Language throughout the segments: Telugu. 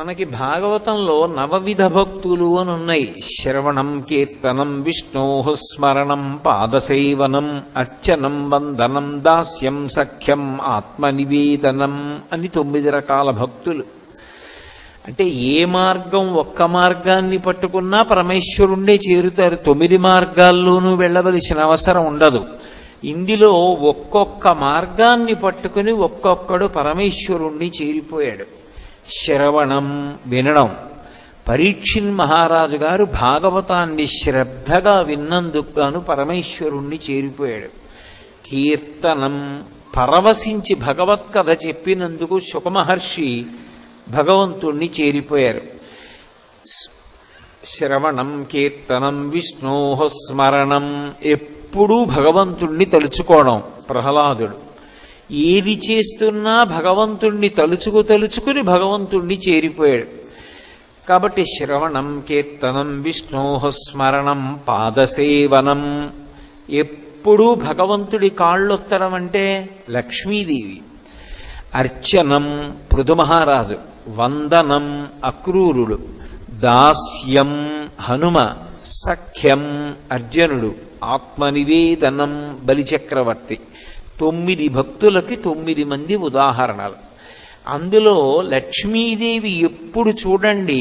మనకి భాగవతంలో నవవిధ భక్తులు అని ఉన్నాయి శ్రవణం కీర్తనం విష్ణో స్మరణం పాదసేవనం అర్చనం వందనం దాస్యం సఖ్యం ఆత్మనివేదనం అని తొమ్మిది రకాల భక్తులు అంటే ఏ మార్గం ఒక్క మార్గాన్ని పట్టుకున్నా పరమేశ్వరుండే చేరుతారు తొమ్మిది మార్గాల్లోనూ వెళ్ళవలసిన అవసరం ఉండదు ఇందులో ఒక్కొక్క మార్గాన్ని పట్టుకుని ఒక్కొక్కడు పరమేశ్వరుణ్ణి చేరిపోయాడు శ్రవణం వినడం పరీక్షిన్ మహారాజు గారు భాగవతాన్ని శ్రద్ధగా విన్నందుకు గాను పరమేశ్వరుణ్ణి చేరిపోయాడు కీర్తనం పరవశించి భగవత్కథ చెప్పినందుకు శుకమహర్షి భగవంతుణ్ణి చేరిపోయారు శ్రవణం కీర్తనం విష్ణో స్మరణం ఎప్పుడూ భగవంతుణ్ణి తలుచుకోవడం ప్రహ్లాదుడు ఏది చేస్తున్నా భగవంతుణ్ణి తలుచుకు తలుచుకుని భగవంతుణ్ణి చేరిపోయాడు కాబట్టి శ్రవణం కీర్తనం విష్ణో స్మరణం పాదసేవనం ఎప్పుడూ భగవంతుడి కాళ్ళొత్తడం అంటే లక్ష్మీదేవి అర్చనం పృథుమహారాజు వందనం అక్రూరుడు దాస్యం హనుమ సఖ్యం అర్జునుడు ఆత్మనివేదనం బలిచక్రవర్తి తొమ్మిది భక్తులకి తొమ్మిది మంది ఉదాహరణలు అందులో లక్ష్మీదేవి ఎప్పుడు చూడండి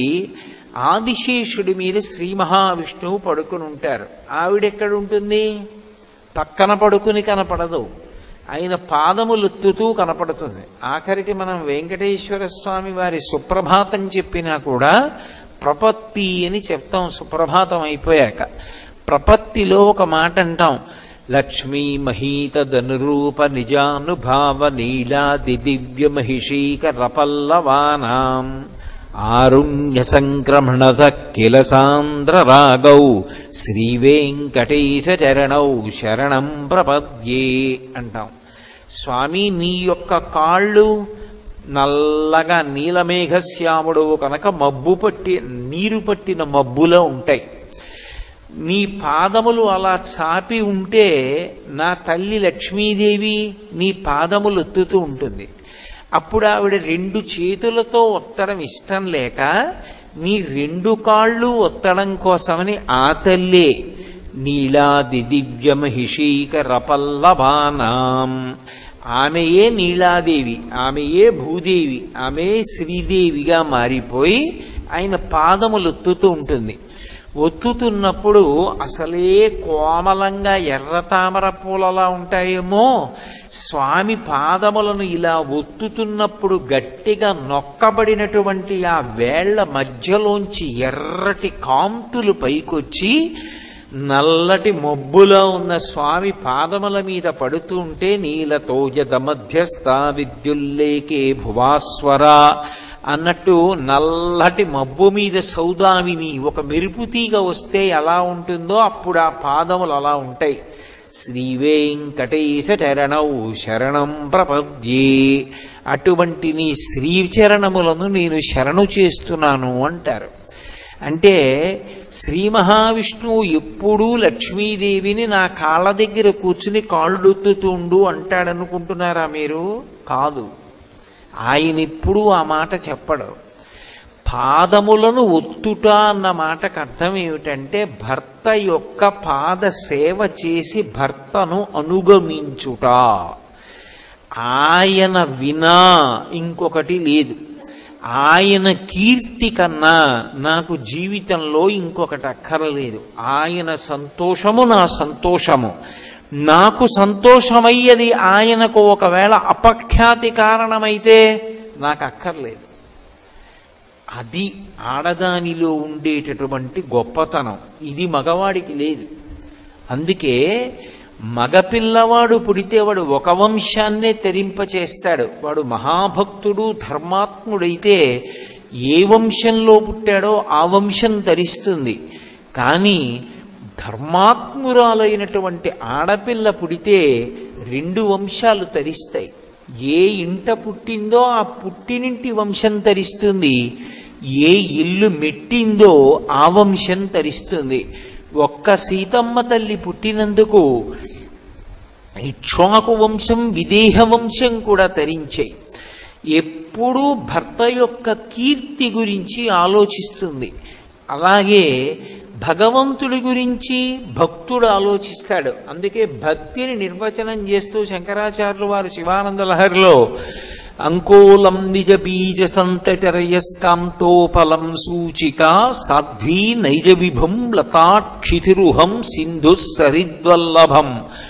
ఆదిశేషుడి మీద శ్రీ మహావిష్ణువు పడుకుని ఉంటారు ఆవిడెక్కడ ఉంటుంది పక్కన పడుకుని కనపడదు ఆయన పాదములెత్తుతూ కనపడుతుంది ఆఖరికి మనం వెంకటేశ్వర స్వామి వారి సుప్రభాతం చెప్పినా కూడా ప్రపత్తి అని చెప్తాం సుప్రభాతం అయిపోయాక ప్రపత్తిలో ఒక మాట అంటాం లక్ష్మీ మహీత ధనురూప నిజానుభావ నీలాది దివ్య మహిషీకర పల్లవానాం ఆరుణ్య సంక్రమణత కిల సాంద్ర రాగౌ శ్రీ వెంకటేశ చరణౌ శరణం ప్రపద్యే అంటాం స్వామి నీ యొక్క కాళ్ళు నల్లగా నీలమేఘశ్యాముడు కనుక మబ్బు పట్టి నీరు పట్టిన మబ్బులో ఉంటాయి నీ పాదములు అలా చాపి ఉంటే నా తల్లి లక్ష్మీదేవి నీ పాదములు ఎత్తుతూ ఉంటుంది అప్పుడు ఆవిడ రెండు చేతులతో ఒత్తడం ఇష్టం లేక నీ రెండు కాళ్ళు ఒత్తడం కోసమని ఆ తల్లే నీలాది దివ్య మహిషీకర పల్లవానాం ఆమెయే నీలాదేవి ఆమెయే భూదేవి ఆమె శ్రీదేవిగా మారిపోయి ఆయన పాదములు ఒత్తుతూ ఉంటుంది ఒత్తుతున్నప్పుడు అసలే కోమలంగా ఎర్ర తామర పూలలా ఉంటాయేమో స్వామి పాదములను ఇలా ఒత్తుతున్నప్పుడు గట్టిగా నొక్కబడినటువంటి ఆ వేళ్ల మధ్యలోంచి ఎర్రటి కాంతులు పైకొచ్చి నల్లటి మబ్బులో ఉన్న స్వామి పాదముల మీద పడుతూ ఉంటే నీలతోజద మధ్యస్థ విద్యుల్లేకే భువాస్వర అన్నట్టు నల్లటి మబ్బు మీద సౌదామిని ఒక మెరుపు తీగ వస్తే ఎలా ఉంటుందో అప్పుడు ఆ పాదములు అలా ఉంటాయి శ్రీ వెంకటేశ చరణౌ శరణం ప్రపద్యే అటువంటి నీ శ్రీచరణములను నేను శరణు చేస్తున్నాను అంటారు అంటే శ్రీ మహావిష్ణువు ఎప్పుడూ లక్ష్మీదేవిని నా కాళ్ళ దగ్గర కూర్చుని కాళ్ళొత్తుతుండు అంటాడనుకుంటున్నారా మీరు కాదు ఆయన ఎప్పుడూ ఆ మాట చెప్పడు పాదములను ఒత్తుట అన్న మాటకు అర్థం ఏమిటంటే భర్త యొక్క పాద సేవ చేసి భర్తను అనుగమించుట ఆయన వినా ఇంకొకటి లేదు ఆయన కీర్తి కన్నా నాకు జీవితంలో ఇంకొకటి అక్కరలేదు ఆయన సంతోషము నా సంతోషము నాకు సంతోషమయ్యది ఆయనకు ఒకవేళ అపఖ్యాతి కారణమైతే నాకు అక్కర్లేదు అది ఆడదానిలో ఉండేటటువంటి గొప్పతనం ఇది మగవాడికి లేదు అందుకే మగపిల్లవాడు పుడితే వాడు ఒక వంశాన్నే తెరింపచేస్తాడు వాడు మహాభక్తుడు ధర్మాత్ముడైతే ఏ వంశంలో పుట్టాడో ఆ వంశం ధరిస్తుంది కానీ ధర్మాత్మురాలైనటువంటి ఆడపిల్ల పుడితే రెండు వంశాలు తరిస్తాయి ఏ ఇంట పుట్టిందో ఆ పుట్టినింటి వంశం తరిస్తుంది ఏ ఇల్లు మెట్టిందో ఆ వంశం తరిస్తుంది ఒక్క సీతమ్మ తల్లి పుట్టినందుకు ఇక్ష్వాకు వంశం విదేహ వంశం కూడా తరించాయి ఎప్పుడూ భర్త యొక్క కీర్తి గురించి ఆలోచిస్తుంది అలాగే భగవంతుడి గురించి భక్తుడు ఆలోచిస్తాడు అందుకే భక్తిని నిర్వచనం చేస్తూ శంకరాచార్యులు వారు శివానంద లహరిలో అంకోలం నిజ బీజ సంతటరయస్కాంతోఫలం సూచిక సాధ్వీ నైజ విభుం లతాక్షితిరుహం సింధు సరిద్వల్లభం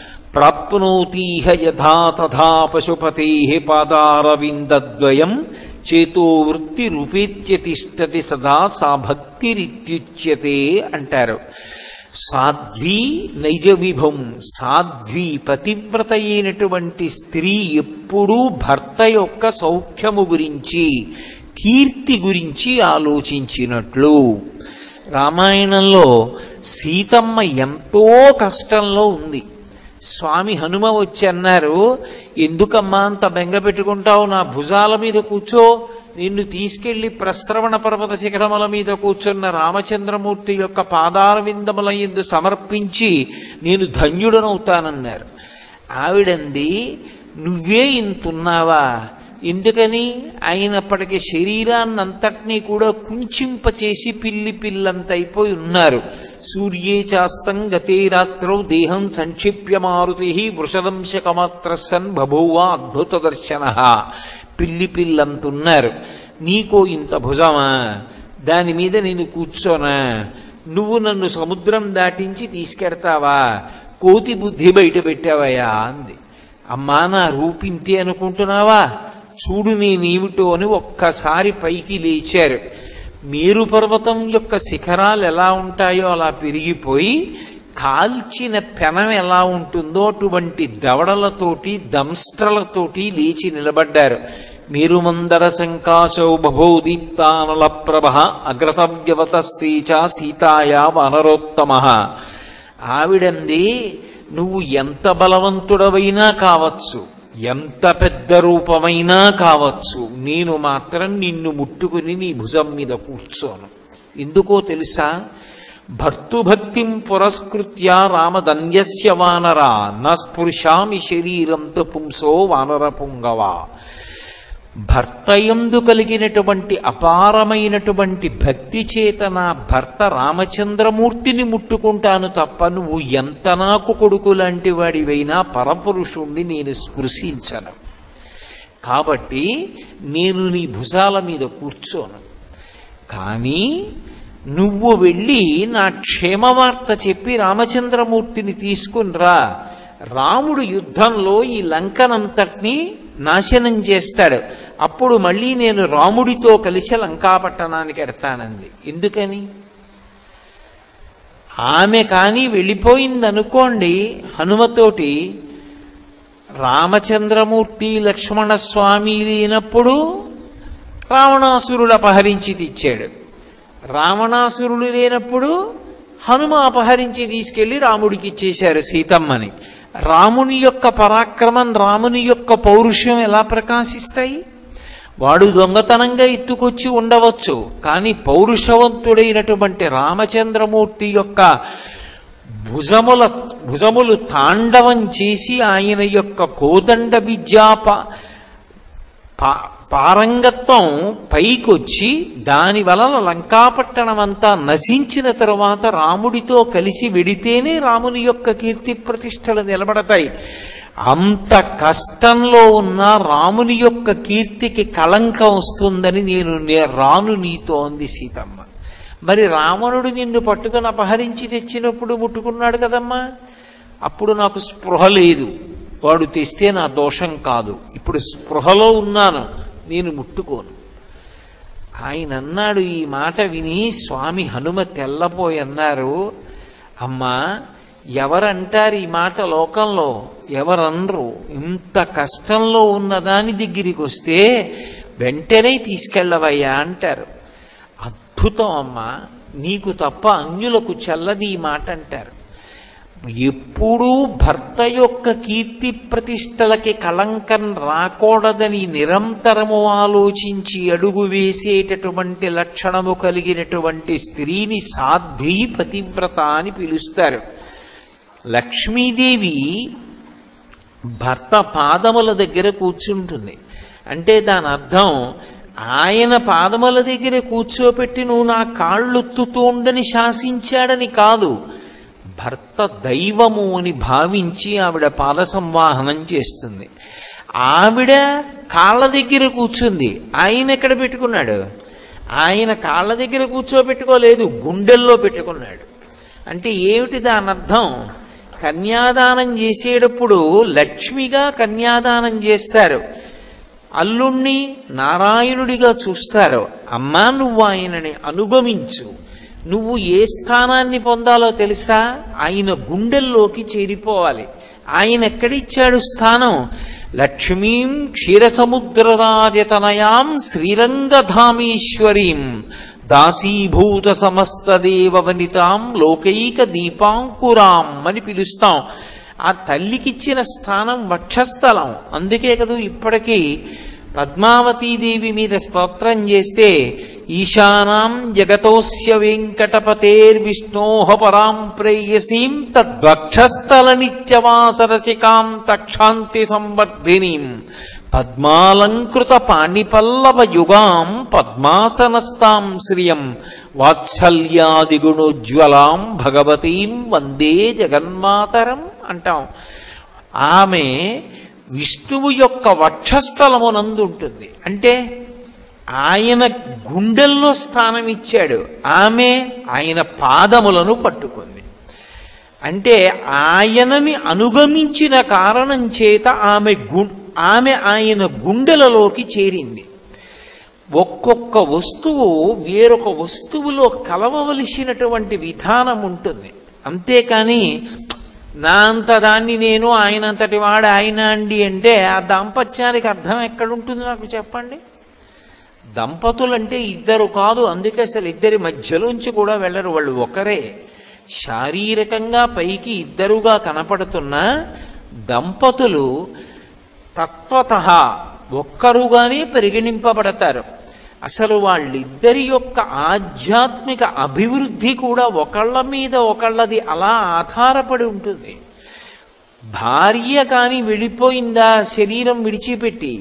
ప్రాప్నోతీహ యథా తథా పశుపతే పాదారవిందద్వయం చేతో వృత్తి రూపేత్య తిష్టతి సదా సా భక్తిరిత్యుచ్యతే అంటారు సాధ్వి నైజ విభం సాధ్వి పతివ్రత అయినటువంటి స్త్రీ ఎప్పుడూ భర్త యొక్క సౌఖ్యము గురించి కీర్తి గురించి ఆలోచించినట్లు రామాయణంలో సీతమ్మ ఎంతో కష్టంలో ఉంది స్వామి హనుమ వచ్చి అన్నారు ఎందుకమ్మా అంత బెంగ పెట్టుకుంటావు నా భుజాల మీద కూర్చో నిన్ను తీసుకెళ్లి ప్రశ్రవణ పర్వత శిఖరముల మీద కూర్చున్న రామచంద్రమూర్తి యొక్క పాదార విందముల ఎందు సమర్పించి నేను ధన్యుడనవుతానన్నారు ఆవిడంది నువ్వే ఇంతున్నావా ఎందుకని అయినప్పటికీ శరీరాన్నంతటినీ కూడా కుంచింపచేసి పిల్లి పిల్లంతైపోయి ఉన్నారు సూర్యే చాస్తం గతే రాత్రౌ దేహం సంక్షిప్య మారుతి వృషదంశకమాత్రసన్ బభూవ అద్భుత దర్శన పిల్లి పిల్లంతున్నారు నీకో ఇంత భుజమా దాని మీద నేను కూర్చోనా నువ్వు నన్ను సముద్రం దాటించి తీసుకెడతావా కోతి బుద్ధి బయట పెట్టావయ్యా అంది అమ్మా నా రూపింతే అనుకుంటున్నావా చూడు నేనేమిటో అని ఒక్కసారి పైకి లేచారు మేరు పర్వతం యొక్క శిఖరాలు ఎలా ఉంటాయో అలా పెరిగిపోయి కాల్చిన పెనం ఎలా ఉంటుందో అటువంటి దవడలతోటి దంస్ట్రలతోటి లేచి నిలబడ్డారు మేరుమందర శంకాశౌ బభౌ దీప్తానల ప్రభ అగ్రతవ్యవతస్తే చ సీతాయా వనరోత్తమ ఆవిడంది నువ్వు ఎంత బలవంతుడవైనా కావచ్చు ఎంత పెద్ద రూపమైనా కావచ్చు నేను మాత్రం నిన్ను ముట్టుకుని నీ భుజం మీద కూర్చోను ఎందుకో తెలుసా భర్తుభక్తిం పురస్కృత్య రామధన్యస్య వానరా న స్పృశామి శరీరంతో పుంసో వానర పుంగవా భర్తయందు కలిగినటువంటి అపారమైనటువంటి భక్తి చేత నా భర్త రామచంద్రమూర్తిని ముట్టుకుంటాను తప్ప నువ్వు ఎంత నాకు కొడుకు లాంటి వాడివైనా పరపురుషుణ్ణి నేను స్పృశించను కాబట్టి నేను నీ భుజాల మీద కూర్చోను కానీ నువ్వు వెళ్ళి నా క్షేమవార్త చెప్పి రామచంద్రమూర్తిని తీసుకుని రా రాముడు యుద్ధంలో ఈ లంకనంతటినీ నాశనం చేస్తాడు అప్పుడు మళ్ళీ నేను రాముడితో కలిసి లంకాపట్టణానికి ఎడతానంది ఎందుకని ఆమె కానీ వెళ్ళిపోయిందనుకోండి హనుమతోటి రామచంద్రమూర్తి లక్ష్మణస్వామి లేనప్పుడు రావణాసురుడు అపహరించి తెచ్చాడు రావణాసురుడు లేనప్పుడు హనుమ అపహరించి తీసుకెళ్లి రాముడికి ఇచ్చేశారు సీతమ్మని రాముని యొక్క పరాక్రమం రాముని యొక్క పౌరుషం ఎలా ప్రకాశిస్తాయి వాడు దొంగతనంగా ఎత్తుకొచ్చి ఉండవచ్చు కానీ పౌరుషవంతుడైనటువంటి రామచంద్రమూర్తి యొక్క భుజముల భుజములు తాండవం చేసి ఆయన యొక్క కోదండ విద్యా పా- పా- పారంగత్వం పైకొచ్చి దాని వలన లంకాపట్టణం అంతా నశించిన తరువాత రాముడితో కలిసి వెడితేనే రాముని యొక్క కీర్తి ప్రతిష్టలు నిలబడతాయి అంత కష్టంలో ఉన్న రాముని యొక్క కీర్తికి కళంకం వస్తుందని నేను నే- రాను నీతో అంది సీతమ్మ మరి రావణుడు నిన్ను పట్టుకొని అపహరించి తెచ్చినప్పుడు ముట్టుకున్నాడు కదమ్మా అప్పుడు నాకు స్పృహ లేదు వాడు తెస్తే నా దోషం కాదు ఇప్పుడు స్పృహలో ఉన్నాను నేను ముట్టుకోను ఆయన అన్నాడు ఈ మాట విని స్వామి హనుమ తెల్లపోయి అన్నారు అమ్మా ఎవరంటారు ఈ మాట లోకంలో ఎవరనరు ఇంత కష్టంలో ఉన్న దాని దగ్గరికి వస్తే వెంటనే తీసుకెళ్ళవయ్యా అంటారు అద్భుతం అమ్మా నీకు తప్ప అన్యులకు చెల్లది ఈ మాట అంటారు ఎప్పుడూ భర్త యొక్క కీర్తి ప్రతిష్టలకి కళంకం రాకూడదని నిరంతరము ఆలోచించి అడుగు వేసేటటువంటి లక్షణము కలిగినటువంటి స్త్రీని సాధ్వీ పతివ్రత అని పిలుస్తారు లక్ష్మీదేవి భర్త పాదముల దగ్గర కూర్చుంటుంది అంటే దాని అర్థం ఆయన పాదముల దగ్గర కూర్చోపెట్టి నువ్వు నా కాళ్ళొత్తుతూ ఉండని శాసించాడని కాదు భర్త దైవము అని భావించి ఆవిడ పాద సంవాహనం చేస్తుంది ఆవిడ కాళ్ళ దగ్గర కూర్చుంది ఆయన ఎక్కడ పెట్టుకున్నాడు ఆయన కాళ్ళ దగ్గర కూర్చోబెట్టుకోలేదు గుండెల్లో పెట్టుకున్నాడు అంటే ఏమిటి దాని అర్థం కన్యాదానం చేసేటప్పుడు లక్ష్మిగా కన్యాదానం చేస్తారు అల్లుణ్ణి నారాయణుడిగా చూస్తారు అమ్మా నువ్వు ఆయనని అనుగమించు నువ్వు ఏ స్థానాన్ని పొందాలో తెలుసా ఆయన గుండెల్లోకి చేరిపోవాలి ఆయన ఎక్కడిచ్చాడు స్థానం లక్ష్మీం క్షీరసముద్రరాజతనయాం శ్రీరంగధామేశ్వరీం దాసీభూత సమస్త దేవవనితాం లోకైక దీపాంకురాం అని పిలుస్తాం ఆ తల్లికిచ్చిన స్థానం వక్షస్థలం అందుకే కదూ ఇప్పటికీ పద్మావతీదేవి మీద స్తోత్రం చేస్తే ఈశానాం జగతోస్య వెంకటపతేర్విష్ణోహ పరాం ప్రేయసీం తద్వక్షస్థల నిత్యవాసరచికాం తక్షాంతి సంవర్ధినీం పద్మాలంకృత పాణిపల్లవ యుగాం పద్మాసనస్తాం శ్రియం వాత్సల్యాదిగుణోజ్వలాం భగవతీం వందే జగన్మాతరం అంటాం ఆమె విష్ణువు యొక్క వక్షస్థలమునందు ఉంటుంది అంటే ఆయన గుండెల్లో స్థానం ఇచ్చాడు ఆమె ఆయన పాదములను పట్టుకుంది అంటే ఆయనని అనుగమించిన కారణం చేత ఆమె గు ఆమె ఆయన గుండెలలోకి చేరింది ఒక్కొక్క వస్తువు వేరొక వస్తువులో కలవవలసినటువంటి విధానం ఉంటుంది అంతేకాని నా అంత దాన్ని నేను ఆయన అంతటి వాడు ఆయన అండి అంటే ఆ దాంపత్యానికి అర్థం ఎక్కడుంటుంది నాకు చెప్పండి దంపతులంటే ఇద్దరు కాదు అందుకే అసలు ఇద్దరి మధ్యలోంచి కూడా వెళ్ళరు వాళ్ళు ఒకరే శారీరకంగా పైకి ఇద్దరుగా కనపడుతున్న దంపతులు తత్వత ఒక్కరుగానే పరిగణింపబడతారు అసలు వాళ్ళిద్దరి యొక్క ఆధ్యాత్మిక అభివృద్ధి కూడా ఒకళ్ళ మీద ఒకళ్ళది అలా ఆధారపడి ఉంటుంది భార్య కాని వెళ్ళిపోయిందా శరీరం విడిచిపెట్టి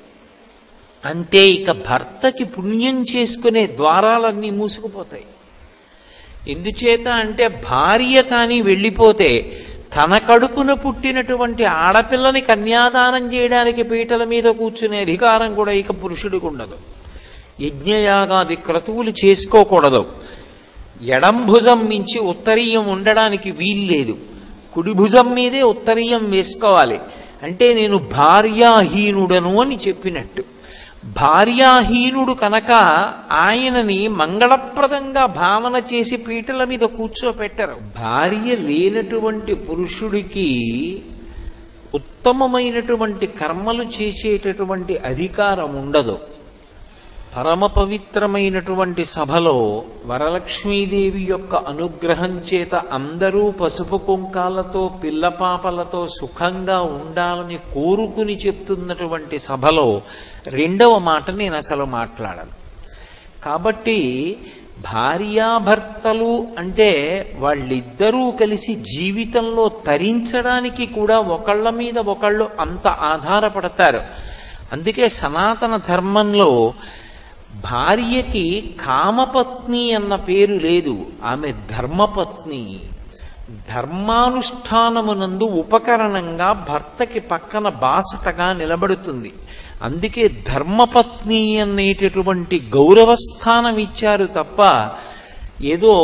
అంతే ఇక భర్తకి పుణ్యం చేసుకునే ద్వారాలన్నీ మూసుకుపోతాయి ఎందుచేత అంటే భార్య కానీ వెళ్ళిపోతే తన కడుపున పుట్టినటువంటి ఆడపిల్లని కన్యాదానం చేయడానికి పీటల మీద కూర్చునే అధికారం కూడా ఇక పురుషుడికి ఉండదు యజ్ఞయాగాది క్రతువులు చేసుకోకూడదు ఎడం భుజం మించి ఉత్తరీయం ఉండడానికి వీల్లేదు కుడి భుజం మీదే ఉత్తరీయం వేసుకోవాలి అంటే నేను భార్యాహీనుడను అని చెప్పినట్టు భార్యాహీనుడు కనుక ఆయనని మంగళప్రదంగా భావన చేసి పీటల మీద కూర్చోపెట్టరు భార్య లేనటువంటి పురుషుడికి ఉత్తమమైనటువంటి కర్మలు చేసేటటువంటి అధికారం ఉండదు పరమ పవిత్రమైనటువంటి సభలో వరలక్ష్మీదేవి యొక్క అనుగ్రహం చేత అందరూ పసుపు కుంకాలతో పిల్లపాపలతో సుఖంగా ఉండాలని కోరుకుని చెప్తున్నటువంటి సభలో రెండవ మాట నేను అసలు మాట్లాడను కాబట్టి భార్యాభర్తలు అంటే వాళ్ళిద్దరూ కలిసి జీవితంలో తరించడానికి కూడా ఒకళ్ళ మీద ఒకళ్ళు అంత ఆధారపడతారు అందుకే సనాతన ధర్మంలో భార్యకి కామపత్ని అన్న పేరు లేదు ఆమె ధర్మపత్ని ధర్మానుష్ఠానమునందు ఉపకరణంగా భర్తకి పక్కన బాసటగా నిలబడుతుంది అందుకే ధర్మపత్ని అనేటటువంటి గౌరవస్థానం ఇచ్చారు తప్ప ఏదో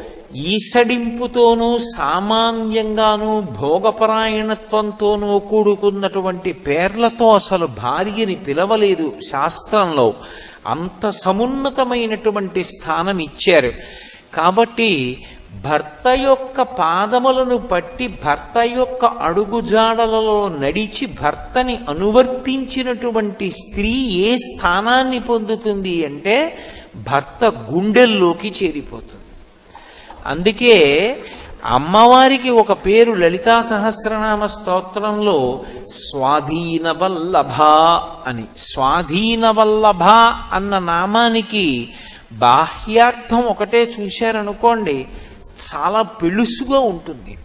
ఈసడింపుతోనూ సామాన్యంగానూ భోగపరాయణత్వంతోనూ కూడుకున్నటువంటి పేర్లతో అసలు భార్యని పిలవలేదు శాస్త్రంలో అంత సమున్నతమైనటువంటి స్థానం ఇచ్చారు కాబట్టి భర్త యొక్క పాదములను పట్టి భర్త యొక్క అడుగుజాడలలో నడిచి భర్తని అనువర్తించినటువంటి స్త్రీ ఏ స్థానాన్ని పొందుతుంది అంటే భర్త గుండెల్లోకి చేరిపోతుంది అందుకే అమ్మవారికి ఒక పేరు లలితా సహస్రనామ స్తోత్రంలో స్వాధీన వల్లభ అని స్వాధీన వల్లభ అన్న నామానికి బాహ్యార్థం ఒకటే చూశారనుకోండి చాలా పెళుసుగా ఉంటుంది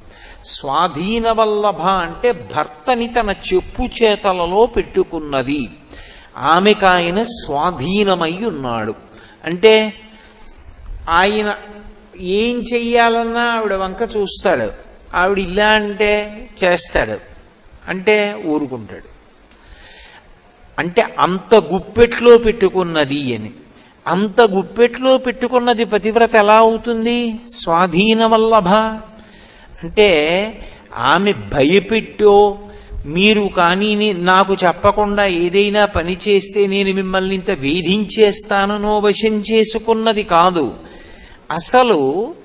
స్వాధీన వల్లభ అంటే భర్తని తన చెప్పు చేతలలో పెట్టుకున్నది ఆమెకాయన స్వాధీనమై ఉన్నాడు అంటే ఆయన ఏం చెయ్యాలన్నా ఆవిడ వంక చూస్తాడు ఆవిడ ఇలా అంటే చేస్తాడు అంటే ఊరుకుంటాడు అంటే అంత గుప్పెట్లో పెట్టుకున్నది అని అంత గుప్పెట్లో పెట్టుకున్నది పతివ్రత ఎలా అవుతుంది స్వాధీన వల్లభ అంటే ఆమె భయపెట్టో మీరు కానీ నే- నాకు చెప్పకుండా ఏదైనా పని చేస్తే నేను మిమ్మల్ని ఇంత వేధించేస్తాననో వశం చేసుకున్నది కాదు అసలు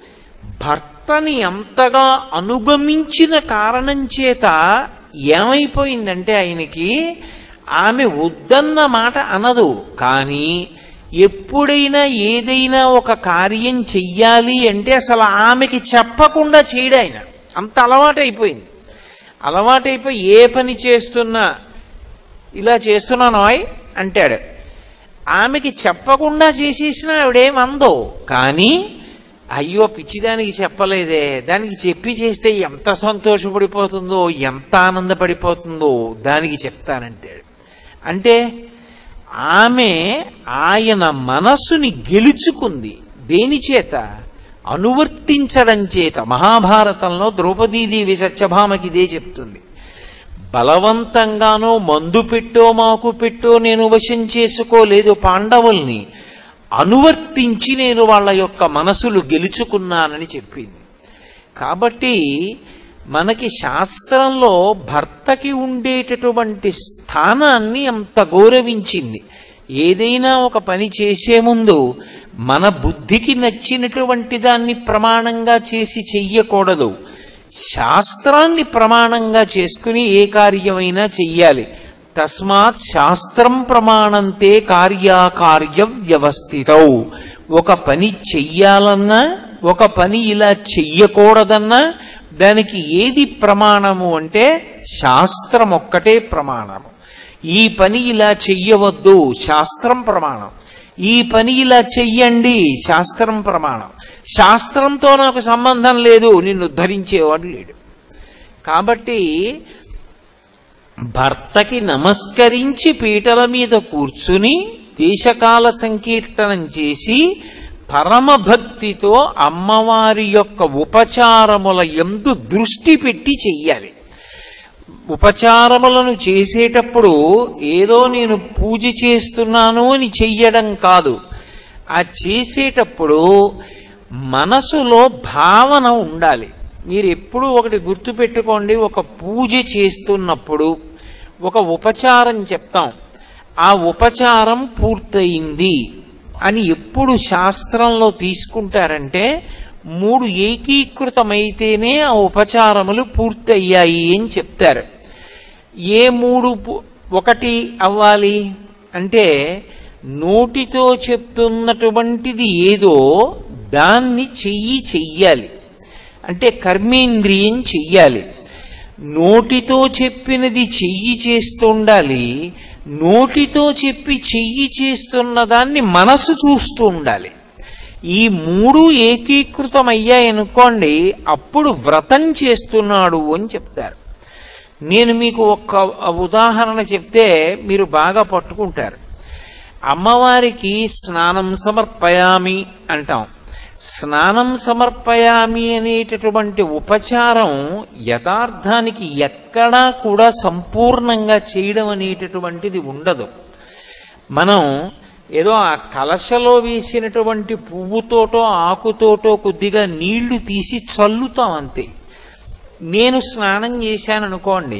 భర్తని అంతగా అనుగమించిన కారణం చేత ఏమైపోయిందంటే ఆయనకి ఆమె వద్దన్న మాట అనదు కానీ ఎప్పుడైనా ఏదైనా ఒక కార్యం చెయ్యాలి అంటే అసలు ఆమెకి చెప్పకుండా చేయడు ఆయన అంత అలవాటైపోయింది అలవాటైపోయి ఏ పని చేస్తున్నా ఇలా చేస్తున్నాను ఆయ్ అంటాడు ఆమెకి చెప్పకుండా చేసేసిన ఆవిడేమందో కానీ అయ్యో పిచ్చిదానికి చెప్పలేదే దానికి చెప్పి చేస్తే ఎంత సంతోషపడిపోతుందో ఎంత ఆనందపడిపోతుందో దానికి చెప్తానంటాడు అంటే ఆమె ఆయన మనస్సుని గెలుచుకుంది దేని చేత అనువర్తించడం చేత మహాభారతంలో ద్రౌపదీదేవి సత్యభామకి ఇదే చెప్తుంది బలవంతంగానో మందు పెట్టో మాకు పెట్టో నేను వశం చేసుకోలేదు పాండవుల్ని అనువర్తించి నేను వాళ్ళ యొక్క మనసులు గెలుచుకున్నానని చెప్పింది కాబట్టి మనకి శాస్త్రంలో భర్తకి ఉండేటటువంటి స్థానాన్ని అంత గౌరవించింది ఏదైనా ఒక పని చేసే ముందు మన బుద్ధికి నచ్చినటువంటి దాన్ని ప్రమాణంగా చేసి చెయ్యకూడదు శాస్త్రాన్ని ప్రమాణంగా చేసుకుని ఏ కార్యమైనా చెయ్యాలి తస్మాత్ శాస్త్రం ప్రమాణంతే కార్యాకార్య వ్యవస్థితౌ ఒక పని చెయ్యాలన్నా ఒక పని ఇలా చెయ్యకూడదన్నా దానికి ఏది ప్రమాణము అంటే శాస్త్రం ఒక్కటే ప్రమాణము ఈ పని ఇలా చెయ్యవద్దు శాస్త్రం ప్రమాణం ఈ పని ఇలా చెయ్యండి శాస్త్రం ప్రమాణం శాస్త్రంతో నాకు సంబంధం లేదు నిన్ను ఉద్ధరించేవాడు లేడు కాబట్టి భర్తకి నమస్కరించి పీటల మీద కూర్చుని దేశకాల సంకీర్తనం చేసి పరమభక్తితో అమ్మవారి యొక్క ఉపచారముల ఎందు దృష్టి పెట్టి చెయ్యాలి ఉపచారములను చేసేటప్పుడు ఏదో నేను పూజ చేస్తున్నాను అని చెయ్యడం కాదు ఆ చేసేటప్పుడు మనసులో భావన ఉండాలి మీరు ఎప్పుడు ఒకటి గుర్తుపెట్టుకోండి ఒక పూజ చేస్తున్నప్పుడు ఒక ఉపచారం చెప్తాం ఆ ఉపచారం పూర్తయింది అని ఎప్పుడు శాస్త్రంలో తీసుకుంటారంటే మూడు ఏకీకృతమైతేనే ఆ ఉపచారములు పూర్తయ్యాయి అని చెప్తారు ఏ మూడు పు- ఒకటి అవ్వాలి అంటే నోటితో చెప్తున్నటువంటిది ఏదో దాన్ని చెయ్యి చెయ్యాలి అంటే కర్మేంద్రియం చెయ్యాలి నోటితో చెప్పినది చెయ్యి చేస్తుండాలి నోటితో చెప్పి చెయ్యి చేస్తున్న దాన్ని మనసు చూస్తూ ఉండాలి ఈ మూడు ఏకీకృతమయ్యాయనుకోండి అప్పుడు వ్రతం చేస్తున్నాడు అని చెప్తారు నేను మీకు ఒక ఉదాహరణ చెప్తే మీరు బాగా పట్టుకుంటారు అమ్మవారికి స్నానం సమర్పయామి అంటాం స్నానం సమర్పయామి అనేటటువంటి ఉపచారం యథార్థానికి ఎక్కడా కూడా సంపూర్ణంగా చేయడం అనేటటువంటిది ఉండదు మనం ఏదో ఆ కలశలో వేసినటువంటి పువ్వుతోటో ఆకుతోటో కొద్దిగా నీళ్లు తీసి చల్లుతాం అంతే నేను స్నానం చేశాను అనుకోండి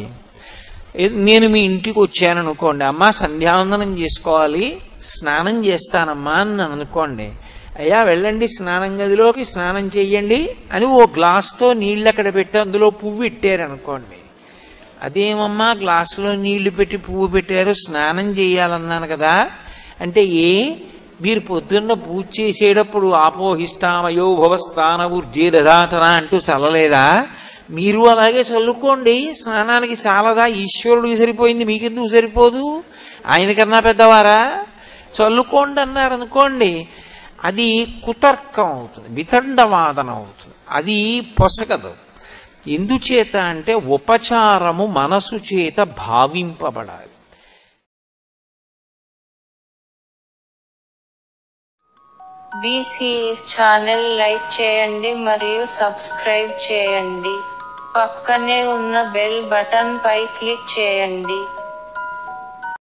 ఏ- నేను మీ ఇంటికి వచ్చాను అనుకోండి అమ్మా సంధ్యావందనం చేసుకోవాలి స్నానం చేస్తానమ్మా అని నన్ను అనుకోండి అయ్యా వెళ్ళండి స్నానం గదిలోకి స్నానం చెయ్యండి అని ఓ గ్లాస్తో నీళ్ళు అక్కడ పెట్టి అందులో పువ్వు ఇట్టారు అనుకోండి అదేమమ్మా గ్లాసులో నీళ్లు పెట్టి పువ్వు పెట్టారు స్నానం చేయాలన్నాను కదా అంటే ఏ మీరు పొద్దున్న పూజ చేసేటప్పుడు ఆపోహిష్టామయో భవస్థాన ఊర్జే దధాతన అంటూ చల్లలేదా మీరు అలాగే చల్లుకోండి స్నానానికి చాలదా ఈశ్వరుడికి సరిపోయింది మీకెందుకు సరిపోదు ఆయనకన్నా పెద్దవారా చల్లుకోండి అన్నారు అనుకోండి అది కుతర్కం అవుతుంది వితండవాదన అవుతుంది అది పొసగదు ఎందుచేత అంటే ఉపచారము మనసు చేత భావింపబడాలి బీసీఎస్ ఛానల్ లైక్ చేయండి మరియు సబ్స్క్రైబ్ చేయండి పక్కనే ఉన్న బెల్ బటన్ పై క్లిక్ చేయండి